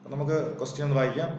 നമുക്ക് ക്വസ്റ്റ്യൻ ഒന്ന് വായിക്കാം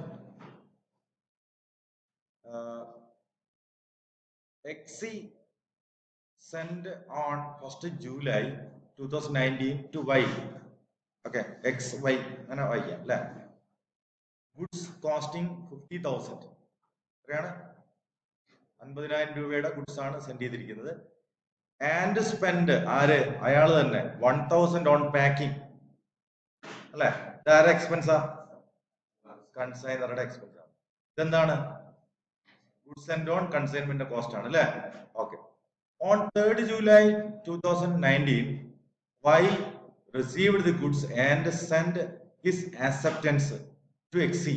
X sent on first July two thousand nineteen to Y okay X Y അങ്ങനെ വായിക്കാം അല്ലേ ഗുഡ്സ് കോസ്റ്റിംഗ് ഫിഫ്റ്റി തൗസൻഡ് എത്രയാണ് അൻപതിനായിരം രൂപയുടെ ഗുഡ്സ് ആണ് സെൻഡ് ചെയ്തിരിക്കുന്നത് ആൻഡ് സ്പെൻഡ് ആര് അയാൾ തന്നെ വൺ തൗസൻഡ് ഓൺ പാക്കിംഗ് അല്ലെ ഇതാരെ എക്സ്പെൻസാ കൺസൈനറുടെ എക്സ്പെൻസ് ആണ് ഇതെന്താണ് goods and on consignment cost ആണ് അല്ലെ okay on third July two thousand nineteen Y received the goods and send his acceptance to X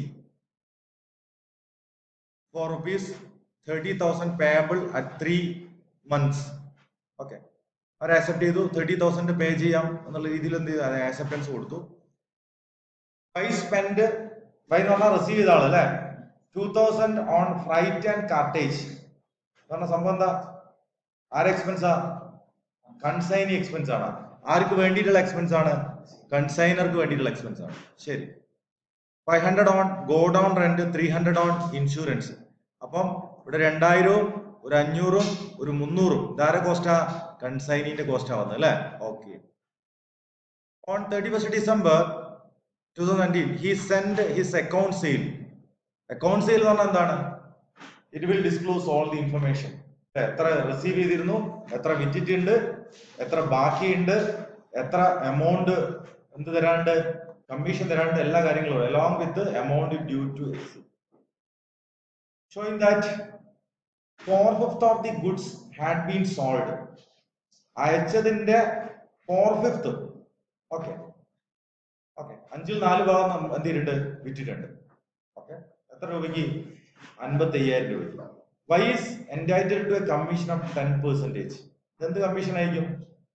for rupees thirty thousand payable at three months okay അവർ accept ചെയ്തു thirty thousand pay ചെയ്യാം എന്നുള്ള രീതിയിൽ എന്ത് ചെയ്തു acceptance കൊടുത്തു by spend by എന്ന് പറഞ്ഞാൽ റിസീവ് ചെയ്ത ആള് അല്ലെ two thousand on flight and cartage പറഞ്ഞ സംഭവം എന്താ ആരെ എക്സ്പെൻസാ കൺസൈനി എക്സ്പെൻസ് ആണ് ആർക്ക് വേണ്ടിയിട്ടുള്ള എക്സ്പെൻസ് ആണ് കൺസൈനർക്ക് വേണ്ടിയിട്ടുള്ള എക്സ്പെൻസ് ആണ് ശരി five hundred on godown rent three hundred on insurance അപ്പം ഇവിടെ രണ്ടായിരവും ഒരു അഞ്ഞൂറും ഒരു മുന്നൂറും ഇതാരെ കോസ്റ്റാ കൺസൈനിന്റെ കോസ്റ്റാ വന്നത് അല്ലേ okay on thirty first December two thousand nineteen he send his account sale account sale എന്ന് പറഞ്ഞാൽ എന്താണ് it will disclose all the information എത്ര റിസീവ് ചെയ്തിരുന്നു എത്ര വിറ്റിട്ടുണ്ട് എത്ര ബാക്കിയുണ്ട് എത്ര എമൗണ്ട് എന്ത് തരാണ്ട് കമ്മീഷൻ തരാണ്ട് എല്ലാ കാര്യങ്ങളും along with amount due to X showing that four fifth of the goods had been sold അയച്ചതിന്റെ ഫോർ ഫിഫ്ത് ഓക്കെ ഓക്കെ അഞ്ചിൽ നാല് ഭാഗം നമ്മ- എന്ത് ചെയ്തിട്ടുണ്ട് വിറ്റിട്ടുണ്ട് ഓക്കെ എത്ര രൂപയ്ക്ക് അൻപത്തി അയ്യായിരം രൂപയ്ക്ക് Y's entitled to a commission of ten percentage എന്ത് കമ്മീഷൻ ആയിരിക്കും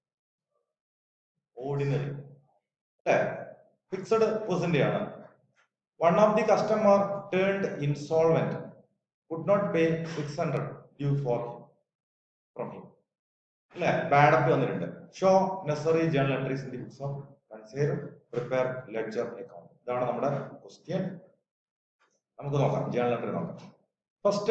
ഓർഡിനറി അല്ലേ ഫിക്സഡ് പെർസെന്റേജ് ആണ് one of the customer turned insolvent could not pay six hundred due for from him അല്ലെ ബാഡപ്പ് വന്നിട്ടുണ്ട് show necessary journal entries in the books of consignor prepare ledger account ഇതാണ് നമ്മുടെ question നമുക്ക് നോക്കാം journal entry നോക്കാം first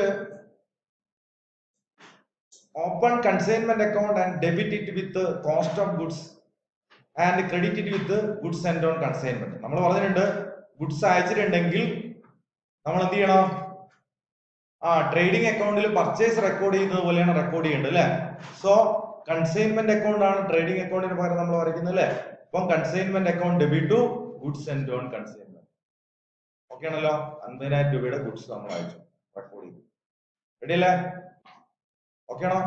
open consignment account and debit it with cost of goods and credit it with goods and on consignment നമ്മൾ പറഞ്ഞിട്ടുണ്ട് goods അയച്ചിട്ടുണ്ടെങ്കിൽ നമ്മൾ എന്ത് ചെയ്യണം ആ ട്രേഡിംഗ് അക്കൗണ്ടിൽ പർച്ചേസ് റെക്കോർഡ് ചെയ്യുന്നത് പോലെയാണ് റെക്കോർഡ് ചെയ്യേണ്ടത് അല്ലെ സോ കൺസൈൻമെന്റ് അക്കൗണ്ട് ആണ് ട്രേഡിംഗ് അക്കൗണ്ടിന് പകരം നമ്മൾ വരയ്ക്കുന്നത് അല്ലെ അപ്പം consignment account debit to goods and on consignment okay ആണല്ലോ അൻപതിനായിരം രൂപയുടെ ഗുഡ്സ് നമ്മൾ അയച്ചു റെക്കോർഡ് ചെയ്തു റെഡി അല്ലേ ഓക്കെ ആണോ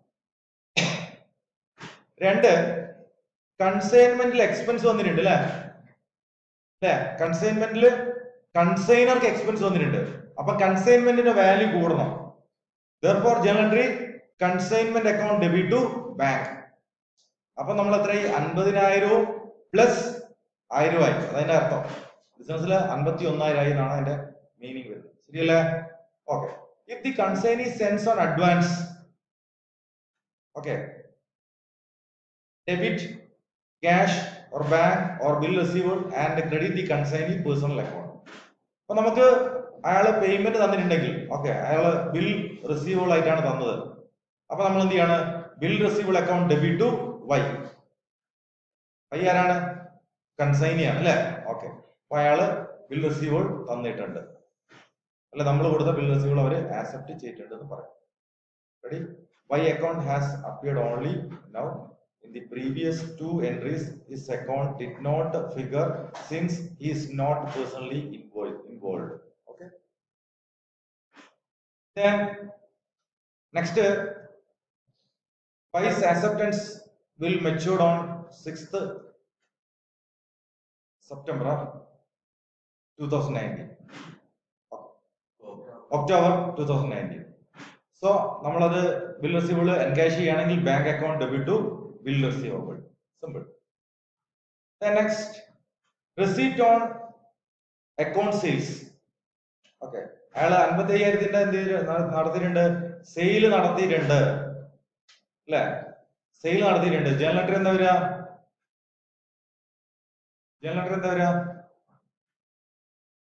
രണ്ട് കൺസൈൻമെന്റിൽ എക്സ്പെൻസ് വന്നിട്ടുണ്ട് അല്ലേ അല്ലേ കൺസൈൻമെന്റിൽ കൺസൈനർക്ക് എക്സ്പെൻസ് വന്നിട്ടുണ്ട് അപ്പൊ കൺസൈൻമെന്റിന്റെ വാല്യൂ കൂടണം therefore general entry consignment account debit to bank അപ്പൊ നമ്മൾ എത്രയായി അൻപതിനായിരവും പ്ലസ് ആയിരമായി അതതിന്റെ അർത്ഥം ബിസിനസ്സിൽ അൻപത്തി ഒന്നായിരമായി എന്നാണ് അതിന്റെ മീനിങ് വരുന്നത് ശരിയല്ലേ okay if the consignee sends on advance okay debit cash or bank or bill receiver and credit the consignee personal account അപ്പൊ നമുക്ക് അയാള് പേയ്മെന്റ് തന്നിട്ടുണ്ടെങ്കിൽ ഓക്കെ അയാള് ബിൽ റിസീവബിൾ ആയിട്ടാണ് തന്നത് അപ്പൊ നമ്മൾ എന്ത് ചെയ്യാണ് bill receivable account debit to Y Y ആരാണ് കൺസൈനിയാണ് അല്ലെ ഓക്കെ അപ്പൊ അയാള് ബിൽ റിസീവബിൾ തന്നിട്ടുണ്ട് അല്ലെ നമ്മൾ കൊടുത്ത ബിൽ റിസീവബിൾ അവര് ആക്സെപ്റ്റ് ചെയ്തിട്ടുണ്ട് എന്ന് പറയാം ready Y account has appeared only now in the previous two entries his account did not figure since he is not personally involved involved okay then next uh, vice acceptance will mature on 6th september 2019 October two thousand nineteen so നമ്മളത് bill receivable encash ചെയ്യുകയാണെങ്കിൽ bank account debit to bill receivable simple next receipt on account sales okay അയാൾ അൻപത്തി അയ്യായിരത്തിന്റെ എന്ത് ചെയ്തിട്ട് നട- നടത്തിയിട്ടുണ്ട് sale നടത്തിയിട്ടുണ്ട് അല്ലെ സെയിൽ നടത്തിയിട്ടുണ്ട് ജനറൽ എൻട്രി എന്താ വരിക ജനറൽ എൻട്രി എന്താ വരിക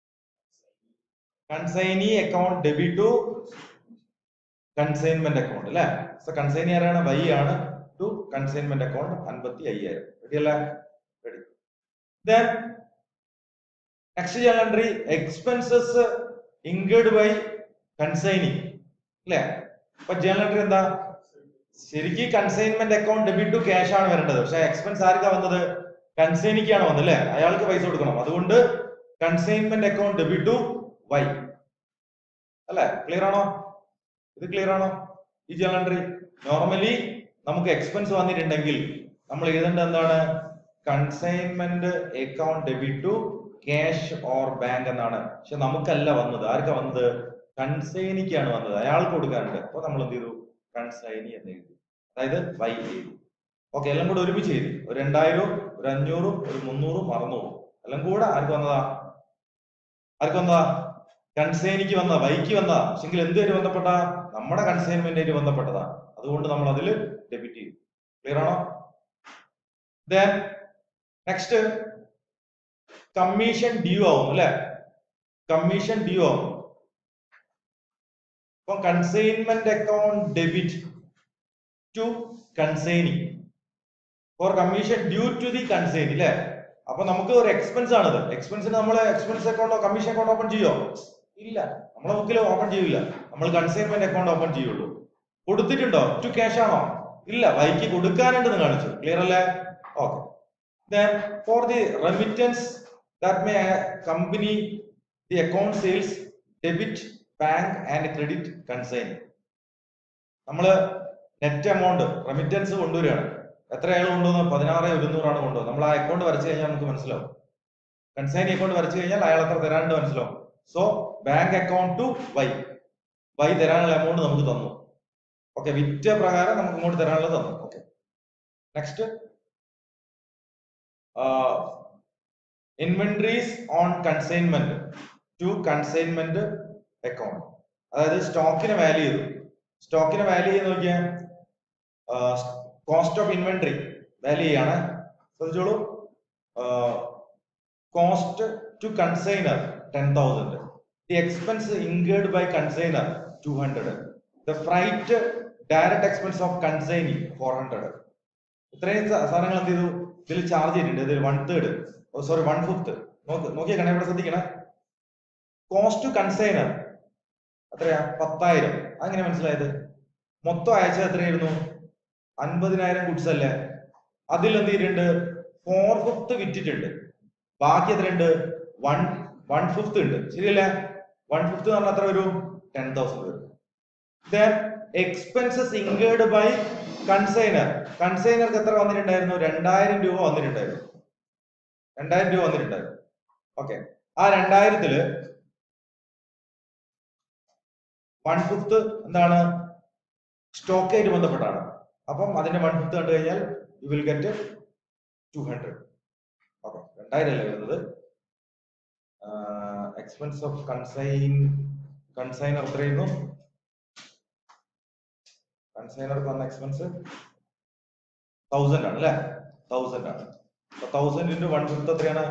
consignee account debit to consignment account അല്ലെ സോ കൺസൈനി ആരാണ് വൈ ആണ് ടു കൺസൈൻമെന്റ് അക്കൗണ്ട് അൻപത്തി അയ്യായിരം റെഡി അല്ലേ ready then next journal entry expenses incurred by consignee അല്ലേ അപ്പൊ ജേണൽ എൻട്രി എന്താ ശരിക്കും consignment account debit to cash ആണ് വരേണ്ടത് പക്ഷെ എക്സ്പെൻസ് ആർക്കാ വന്നത് കൺസൈനിക്കാണ് വന്നത് അല്ലേ അയാൾക്ക് പൈസ കൊടുക്കണം അതുകൊണ്ട് consignment account debit to Y അല്ലേ ക്ലിയർ ആണോ ഇത് ക്ലിയർ ആണോ ഈ ജേണൽ എൻട്രി നോർമലി നമുക്ക് എക്സ്പെൻസ് വന്നിട്ടുണ്ടെങ്കിൽ നമ്മൾ എഴുതേണ്ടത് എന്താണ് consignment account debit to cash or bank എന്നാണ് പക്ഷെ നമുക്കല്ല വന്നത് ആർക്കാ വന്നത് കൺസൈനിക്കാണ് വന്നത് അയാൾക്ക് കൊടുക്കാനുണ്ട് അപ്പൊ നമ്മൾ എന്ത് ചെയ്തു കൺസൈനി എന്ന് എഴുതി അതായത് വൈ എഴുതി ഓക്കെ എല്ലാം കൂടെ ഒരുമിച്ച് എഴുതി ഒരു രണ്ടായിരവും ഒരു അഞ്ഞൂറും ഒരു മുന്നൂറും അറുന്നൂറും എല്ലാം കൂടെ ആർക്ക് വന്നതാ ആർക്ക് വന്നതാ കൺസൈനിക്ക് വന്ന വൈക്ക് വന്നതാ പക്ഷെങ്കിൽ എന്തുവരെ ബന്ധപ്പെട്ട നമ്മുടെ കൺസൈൻമെന്റായിട്ട് ബന്ധപ്പെട്ടതാ അതുകൊണ്ട് നമ്മൾ അതിൽ ഡെബിറ്റ് ചെയ്യും ക്ലിയർ ആണോ ദെൻ നെക്സ്റ്റ് കമ്മീഷൻ ഡ്യൂ ആവും അല്ലെ കമ്മീഷൻ ഡ്യൂ ആവും ഇപ്പൊ consignment account debit to consignee for commission due to the consignee അല്ലെ അപ്പൊ നമുക്ക് ഒരു എക്സ്പെൻസ് ആണിത് എക്സ്പെൻസിന് നമ്മൾ എക്സ്പെൻസ് അക്കൗണ്ടോ കമ്മീഷൻ അക്കൗണ്ട് ഓപ്പൺ ചെയ്യോ ഇല്ല നമ്മളെ ബുക്കിൽ ഓപ്പൺ ചെയ്യില്ല നമ്മൾ കൺസൈൻമെന്റ് അക്കൗണ്ട് ഓപ്പൺ ചെയ്യുള്ളൂ കൊടുത്തിട്ടുണ്ടോ ടു ക്യാഷ് ആണോ ഇല്ല വൈക്ക് കൊടുക്കാനുണ്ടെന്ന് കാണിച്ചു ക്ലിയർ അല്ലേ okay then for the remittance that may accompany the account sales debit bank and credit consign നമ്മള് നെറ്റ് എമൗണ്ട് റെമിറ്റൻസ് കൊണ്ടുവരികയാണ് എത്ര അയാൾ കൊണ്ടുവന്നു പതിനാറ് ഒരുന്നൂറാണ് കൊണ്ടുവന്നത് നമ്മൾ ആ അക്കൗണ്ട് വരച്ചു കഴിഞ്ഞാൽ നമുക്ക് മനസ്സിലാവും കൺസൈൻ അക്കൗണ്ട് വരച്ചു കഴിഞ്ഞാൽ അയാൾ എത്ര തരാനുണ്ട് മനസ്സിലാവും so bank account to Y Y തരാനുള്ള എമൗണ്ട് നമുക്ക് തന്നു ഓക്കെ വിറ്റ പ്രകാരം നമുക്ക് ഇങ്ങോട്ട് തരാനുള്ളത് തന്നു okay next inventories on consignment to consignment account അതായത് സ്റ്റോക്കിനെ വാല്യൂ ചെയ്തു സ്റ്റോക്കിനെ വാല്യൂ ചെയ്ത് നോക്കിയാൽ കോസ്റ്റ് ഓഫ് ഇൻവെന്ററി വാല്യൂ ചെയ്യാണ് ശ്രദ്ധിച്ചോളൂ cost to consignor ten thousand the expense incurred by consignor two hundred the freight direct expense of consignee four hundred ഇത്രയും സ- സാധനങ്ങൾ എന്ത് ചെയ്തു ഇതിൽ ചാർജ് ചെയ്തിട്ടുണ്ട് ഇതിൽ one third sorry one fifth നോക്ക് നോക്കിയ കണേ ഇവിടെ ശ്രദ്ധിക്കണേ കോസ്റ്റ് ടു കൺസൈനർ എത്രയാ പത്തായിരം അങ്ങനെ മനസ്സിലായത് മൊത്തം അയച്ചത് എത്രയായിരുന്നു അൻപതിനായിരം ഗുഡ്സ് അല്ലേ അതിൽ എന്ത് ചെയ്തിട്ടുണ്ട് ഫോർ ഫിഫ്ത്ത് വിറ്റിട്ടുണ്ട് ബാക്കി എത്രയുണ്ട് വൺ വൺ ഫിഫ്ത്ത് ഉണ്ട് ശരിയല്ലേ വൺ ഫിഫ്ത്ത് എന്ന് പറഞ്ഞാൽ എത്ര വരും ടെൻ തൗസൻഡ് വരും then expenses incurred by consignor കൺസൈനർക്ക് എത്ര വന്നിട്ടുണ്ടായിരുന്നു രണ്ടായിരം രൂപ വന്നിട്ടുണ്ടായിരുന്നു രണ്ടായിരം രൂപ വന്നിട്ടുണ്ടായിരുന്നു ഓക്കെ ആ രണ്ടായിരത്തില് വൺ ഫിഫ്ത്ത് എന്താണ് സ്റ്റോക്കായിട്ട് ബന്ധപ്പെട്ടാണ് അപ്പം അതിന്റെ വൺ ഫിഫ്ത്ത് കണ്ടു കഴിഞ്ഞാൽ you will get two hundred okay രണ്ടായിരം അല്ലേ വരുന്നത് എക്സ്പെൻസ് ഓഫ് കൺസൈൻ കൺസൈനർ എത്രയായിരുന്നു കൺസൈനർക്ക് വന്ന എക്സ്പെൻസ് തൗസൻഡ് ആണ് അല്ലെ തൗസൻഡ് ആണ് അപ്പൊ തൗസൻഡ് ഇൻറ്റു വൺ ഫിഫ്ത്ത് എത്രയാണ്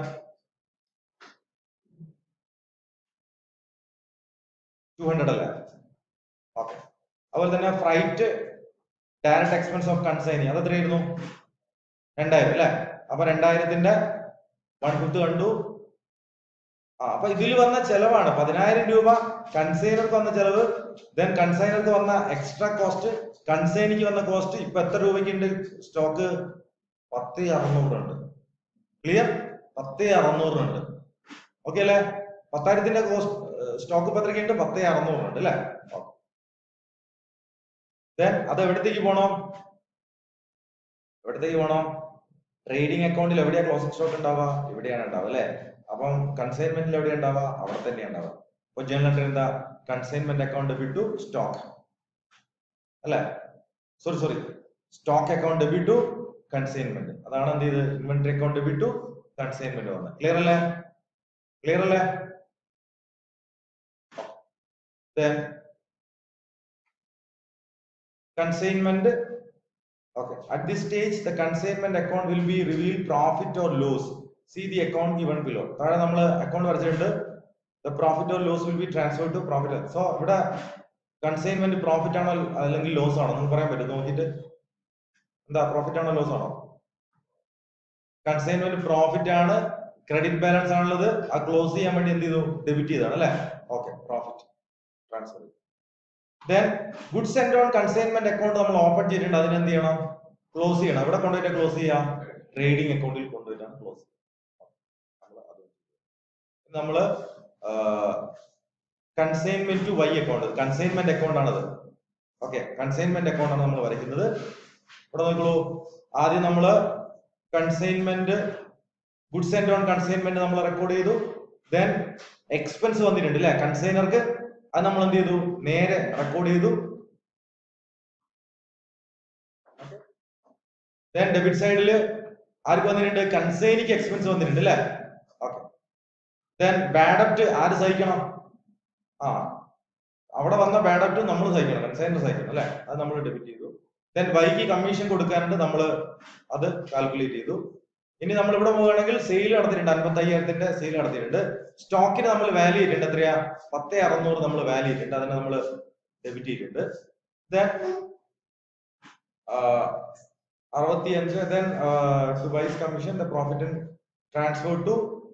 ടു ഹൺഡ്രഡ് അല്ലേ ഓക്കെ അതുപോലെ തന്നെ freight direct expense of consignee അത് എത്രയായിരുന്നു രണ്ടായിരം അല്ലെ അപ്പൊ രണ്ടായിരത്തിന്റെ വൺ ഫിഫ്ത്ത് കണ്ടു ആ അപ്പൊ ഇതിൽ വന്ന ചെലവാണ് പതിനായിരം രൂപ കൺസൈനർക്ക് വന്ന ചെലവ് ദെൻ കൺസൈനർക്ക് വന്ന എക്സ്ട്രാ കോസ്റ്റ് കൺസൈനിക്ക് വന്ന കോസ്റ്റ് ഇപ്പൊ എത്ര രൂപയ്ക്ക് ഉണ്ട് സ്റ്റോക്ക് പത്ത് അറുന്നൂറുണ്ട് ക്ലിയർ പത്ത് അറുന്നൂറുണ്ട് ഓക്കെ അല്ലേ പത്തായിരത്തിന്റെ കോസ്റ്റ് സ്റ്റോക്ക് ഇപ്പൊ എത്രയ്ക്കുണ്ട് പത്ത് അറുന്നൂറുണ്ട് അല്ലേ ദെൻ അത് എവിടത്തേക്ക് പോണം എവിടത്തേക്ക് പോണം ട്രേഡിംഗ് അക്കൗണ്ടിൽ എവിടെയാ ക്ലോസിംഗ് സ്റ്റോക്ക് ഉണ്ടാവുക ഇവിടെയാണ് ഉണ്ടാവുക അല്ലെ അപ്പം കൺസൈൻമെന്റിൽ എവിടെയാ ഉണ്ടാവുക അവിടെ തന്നെയാണ് ഉണ്ടാവുക അപ്പൊ ജേണൽ എൻട്രി എന്താ consignment account debit to stock അല്ലെ sorry sorry stock account debit to consignment അതാണ് എന്ത് ചെയ്ത് inventory account debit to consignment വന്നത് ക്ലിയർ അല്ലേ ക്ലിയർ അല്ലേ then consignment okay at this stage the consignment account will be revealed profit or loss see the account given below താഴെ നമ്മൾ account വരച്ചിട്ടുണ്ട് the profit or loss will be transfer to profit so ഇവിടെ consignment profit ആണോ അല്ലെങ്കിൽ loss ആണോ നമുക്ക് പറയാൻ പറ്റും നോക്കിയിട്ട് എന്താ പ്രോഫിറ്റ് ആണോ ലോസ് ആണോ കൺസൈൻമെന്റ് പ്രോഫിറ്റ് ആണ് ക്രെഡിറ്റ് ബാലൻസ് ആണുള്ളത് ആ ക്ലോസ് ചെയ്യാൻ വേണ്ടി എന്ത് ചെയ്തു ഡെബിറ്റ് ചെയ്താണ് അല്ലെ okay profit transfer then goods and on consignment account നമ്മൾ ഓപ്പൺ ചെയ്തിട്ടുണ്ട് അതിന് എന്ത് ചെയ്യണം ക്ലോസ് ചെയ്യണം എവിടെ കൊണ്ടുപോയിട്ട് ക്ലോസ് ചെയ്യാം ട്രേഡിംഗ് അക്കൗണ്ടിൽ കൊണ്ടുപോയിട്ടാണ് ക്ലോസ് നമ്മള് consignment to Y account consignment account ആണത് ഓക്കെ കൺസൈൻമെന്റ് അക്കൗണ്ട് ആണ് നമ്മൾ വരയ്ക്കുന്നത് ഇവിടെ നോക്കൂ ആദ്യം നമ്മള് consignment goods and on consignment നമ്മൾ റെക്കോർഡ് ചെയ്തു ദെൻ എക്സ്പെൻസ് വന്നിട്ടുണ്ട് അല്ലെ കൺസൈനർക്ക് അത് നമ്മൾ എന്ത് ചെയ്തു നേരെ റെക്കോർഡ് ചെയ്തു ദെൻ ഡെബിറ്റ് സൈഡിൽ ആർക്ക് വന്നിട്ടുണ്ട് കൺസൈനിക്ക് എക്സ്പെൻസ് വന്നിട്ടുണ്ട് അല്ലെ ഓക്കെ ദെൻ ബാഡപ്റ്റ് ആര് സഹിക്കണം ആ അവിടെ വന്ന ബാഡപ്റ്റ് നമ്മൾ സഹിക്കണം കൺസൈനർ സഹിക്കണം അല്ലെ അത് നമ്മൾ ഡെബിറ്റ് ചെയ്തു ദെൻ വൈക്ക് കമ്മീഷൻ കൊടുക്കാനുണ്ട് നമ്മൾ അത് കാൽക്കുലേറ്റ് ചെയ്തു ഇനി നമ്മൾ ഇവിടെ പോവുകയാണെങ്കിൽ സെയിൽ നടത്തിയിട്ടുണ്ട് അൻപത്തി അയ്യായിരത്തിന്റെ സെയിൽ നടത്തിയിട്ടുണ്ട് സ്റ്റോക്കിന് നമ്മൾ വാല്യൂ ചെയ്തിട്ടുണ്ട് എത്രയാ പത്ത് അറുന്നൂറ് നമ്മൾ വാല്യൂ ചെയ്തിട്ടുണ്ട് അതിനെ നമ്മൾ ഡെബിറ്റ് ചെയ്തിട്ടുണ്ട് ദെൻ അറുപത്തി അഞ്ച് then to Y's commission the profit and transfer to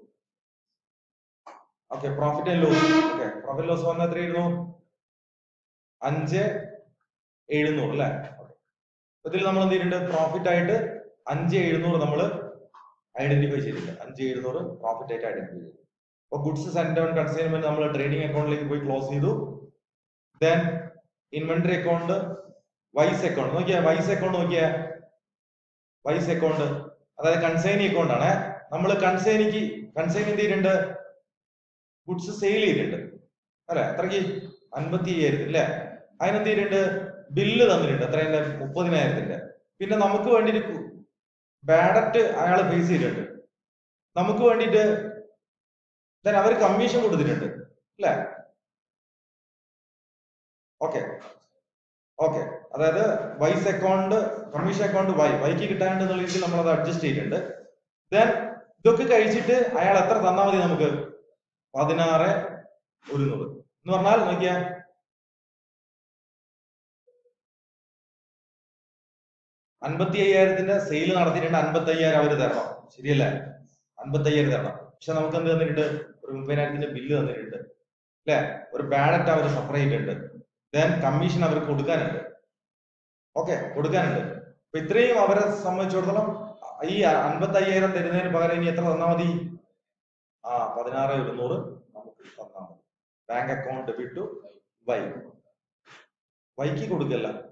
okay profit and loss okay profit loss വന്ന എത്രയായിരുന്നു അഞ്ച് എഴുന്നൂറ് അല്ലെ ഇതിൽ നമ്മൾ എന്ത് ചെയ്തിട്ടുണ്ട് പ്രോഫിറ്റ് ആയിട്ട് അഞ്ച് എഴുന്നൂറ് നമ്മൾ ഐഡന്റിഫൈ ചെയ്തിട്ടുണ്ട് അഞ്ച് എഴുന്നൂറ് പ്രോഫിറ്റ് ആയിട്ട് ഐഡന്റിഫൈ ചെയ്തു അപ്പൊ ഗുഡ്സ് സെൻഡ് ഓൺ കൺസൈൻമെന്റ് നമ്മൾ ട്രേഡിംഗ് അക്കൗണ്ടിലേക്ക് പോയി ക്ലോസ് ചെയ്തു then inventory account Y's account നോക്കിയാ വൈസ് അക്കൗണ്ട് നോക്കിയാ വൈസ് അക്കൗണ്ട് അതായത് കൺസൈനി അക്കൗണ്ട് ആണ് നമ്മൾ കൺസൈനിക്ക് കൺസൈൻ എന്ത് ചെയ്തിട്ടുണ്ട് ഗുഡ്സ് സെയിൽ ചെയ്തിട്ടുണ്ട് അല്ലെ അത്രയ്ക്ക് അൻപത്തി അയ്യായിരത്തി അല്ലെ അതിനെന്ത് ചെയ്തിട്ടുണ്ട് ബില്ല് തന്നിട്ടുണ്ട് എത്രയുടെ മുപ്പതിനായിരത്തിന്റെ പിന്നെ നമുക്ക് വേണ്ടിയിട്ട് ബാഡറ്റ് അയാൾ ഫേസ് ചെയ്തിട്ടുണ്ട് നമുക്ക് വേണ്ടിയിട്ട് then അവർ കമ്മീഷൻ കൊടുത്തിട്ടുണ്ട് അല്ലെ ഓക്കെ ഓക്കെ അതായത് Y's account commission account Y വൈക്ക് കിട്ടാനുണ്ട് എന്നുള്ള രീതിയിൽ നമ്മൾ അത് അഡ്ജസ്റ്റ് ചെയ്തിട്ടുണ്ട് ദെൻ ഇതൊക്കെ കഴിച്ചിട്ട് അയാൾ എത്ര തന്നാൽ മതി നമുക്ക് പതിനാറ് ഒരുന്നൂറ് എന്ന് പറഞ്ഞാൽ നോക്കിയാ അൻപത്തി അയ്യായിരത്തിന്റെ സെയിൽ നടത്തിയിട്ടുണ്ട് അൻപത്തി അയ്യായിരം അവര് തരണം ശരിയല്ലേ അൻപത്തി അയ്യായിരം തരണം പക്ഷെ നമുക്ക് എന്ത് തന്നിട്ടുണ്ട് ഒരു മുപ്പതിനായിരത്തിന്റെ ബില്ല് തന്നിട്ടുണ്ട് അല്ലെ ഒരു ബാലറ്റ് അവർ സഫർ ചെയ്തിട്ടുണ്ട് ദെൻ കമ്മീഷൻ അവർക്ക് കൊടുക്കാനുണ്ട് ഓക്കെ കൊടുക്കാനുണ്ട് അപ്പൊ ഇത്രയും അവരെ സംബന്ധിച്ചിടത്തോളം ഈ അൻപത്തി അയ്യായിരം തരുന്നതിന് പകരം ഇനി എത്ര തന്നാൽ മതി ആ പതിനാറ് ഇരുന്നൂറ് നമുക്ക് തന്നാൽ മതി bank account debit to Y വൈക്ക് കൊടുക്കല്ല